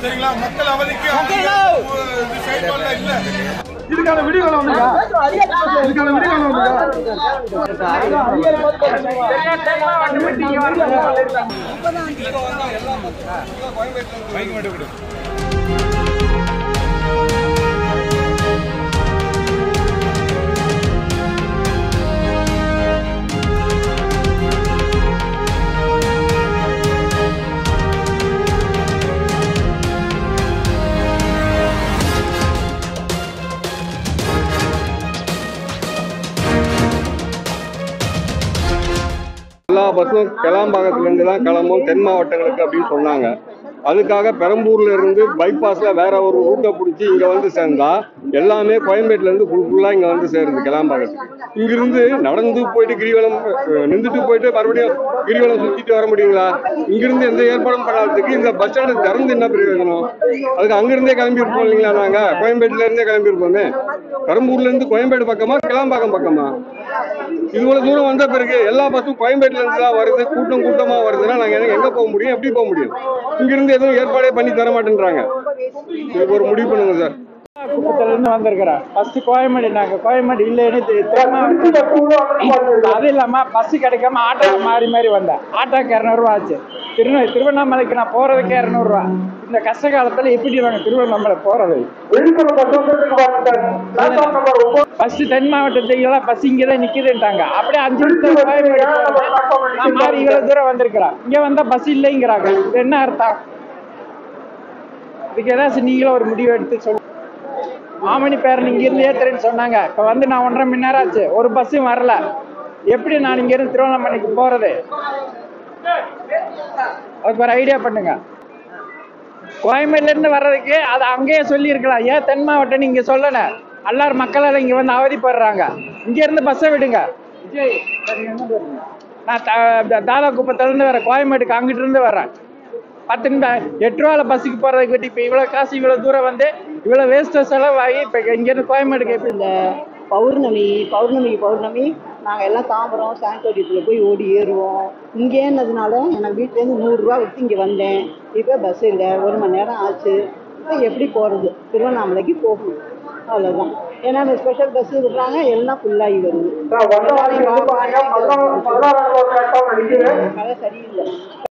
சரிங்களா மக்கள் அவதிக்கு இது செயல்பாடுல இல்ல இதுக்கான விடிவுகள் வந்துருக்கா இதுக்கான விடிவுகள் வந்துருக்கா எல்லா பஸ்ஸும் கிளாம்பாக்கத்துலேருந்து தான் கிளம்பும் தென் மாவட்டங்களுக்கு அப்படின்னு சொன்னாங்க அதுக்காக பெரம்பூர்ல இருந்து பைபாஸ்ல வேற ஒரு ரூட்டை பிடிச்சி இங்க வந்து சேர்ந்தா எல்லாமே கோயம்பேட்டுல இருந்து ஃபுல் ஃபுல்லா இங்க வந்து சேருது கிளாம்பாக்கத்துக்கு இங்கிருந்து நடந்து போயிட்டு கிரிவலம் அஹ், நின்றுட்டு போயிட்டு மறுபடியும் கிரிவலம் சுத்திட்டு வர முடியுங்களா இங்கிருந்து எந்த ஏற்பாடும் பண்ணாததுக்கு இந்த பஸ் ஸ்டாண்டு திறந்து என்ன பிரயோஜனம் அதுக்கு அங்கிருந்தே கிளம்பி இருப்போம் இல்லைங்களா நாங்க கோயம்பேட்டுல இருந்தே கிளம்பி இருப்போமே பெரம்பூர்ல இருந்து கோயம்பேடு பக்கமா கிளாம்பாக்கம் பக்கமா இவ்வளவு தூரம் வந்த பிறகு எல்லா பஸ்ஸும் கோயம்பேட்டுல இருந்து தான் வருது கூட்டம் கூட்டமா வருதுன்னா நாங்க எங்க- எங்க போக முடியும் எப்படி போக முடியும் இங்க இருந்து எதுவும் ஏற்பாடே பண்ணி தர மாட்டேன்றாங்க இதுக்கு ஒரு முடிவு பண்ணுங்க சார் குப்பத்துல இருந்து வந்திருக்கிறேன் ஃபர்ஸ்ட் கோயம்பேடு நாங்க கோயம்பேடு இல்லைன்னு தெ- தெரியாம அது இல்லாம பஸ் கிடைக்காம ஆட்டோ மாறி மாறி வந்தேன் ஆட்டோக்கு இரநூறுவா ஆச்சு திரு திருவண்ணாமலைக்கு நான் போறதுக்கு இரநூறுவா இந்த கஷ்ட காலத்துல எப்படி நாங்க திருவண்ணாமலை போறது ஃபர்ஸ்ட் தென் மாவட்டத்துக்கெல்லாம் பஸ் இங்கே தான் நிக்குதுன்ட்டாங்க அப்படியே அஞ்சு நிமிஷம் கோயம்பேடு போறது. நான் மாறி இவ்வளவு தூரம் வந்திருக்கிறேன் இங்க வந்தா பஸ் இல்லைங்கிறாங்க இது என்ன அர்த்தம் இதுக்கு ஏதாச்சும் நீங்களும் ஒரு முடிவு எடுத்து சொல்லு மாமணி பேரன் இங்க இருந்து ஏத்துறேன்னு சொன்னாங்க இப்ப வந்து நான் ஒன்றரை மணி நேரம் ஆச்சு ஒரு பஸ்ஸும் வரல எப்படி நான் இங்க இருந்து திருவண்ணாமலைக்கு போறது அதுக்கு ஒரு ஐடியா பண்ணுங்க கோயம்பேடுல இருந்து வர்றதுக்கு அதை அங்கேயே சொல்லியிருக்கலாம் ஏன் தென் மாவட்டம் இங்க சொல்லல எல்லாரும் மக்களால் இங்க வந்து அவதிப்படுறாங்க இங்க இருந்து பஸ்ஸை விடுங்க நான் த- தாதா குப்பத்துல இருந்து வரேன் கோயம்பேடுக்கு அங்கிட்டு இருந்து வரேன் பத்து நிமிஷம் எட்டு ரூபால பஸ்ஸுக்கு போறதுக்கு விட்டு இப்போ இவ்வளோ காசு இவ்வளோ தூரம் வந்து இவ்வளோ வேஸ்ட்டு செலவாகி இப்போ இங்கேருந்து கோயம்பேடுக்கு எப்படி இந்த பௌர்ணமி பௌர்ணமிக்கு பௌர்ணமி நாங்கள் எல்லாம் தாம்பரம் சாங்கோடியத்தில் போய் ஓடி ஏறுவோம் இங்கேன்னதுனால எனக்கு வீட்டிலேருந்து நூறுரூவா விட்டு இங்கே வந்தேன் இப்போ பஸ் இல்லை ஒரு மணி நேரம் ஆச்சு இப்போ எப்படி போகிறது திருவண்ணாமலைக்கு போகணும் அவ்வளோதான் ஏன்னா இந்த ஸ்பெஷல் பஸ் விடுறாங்க எல்லாம் ஃபுல்லாகி வருது கதை சரியில்லை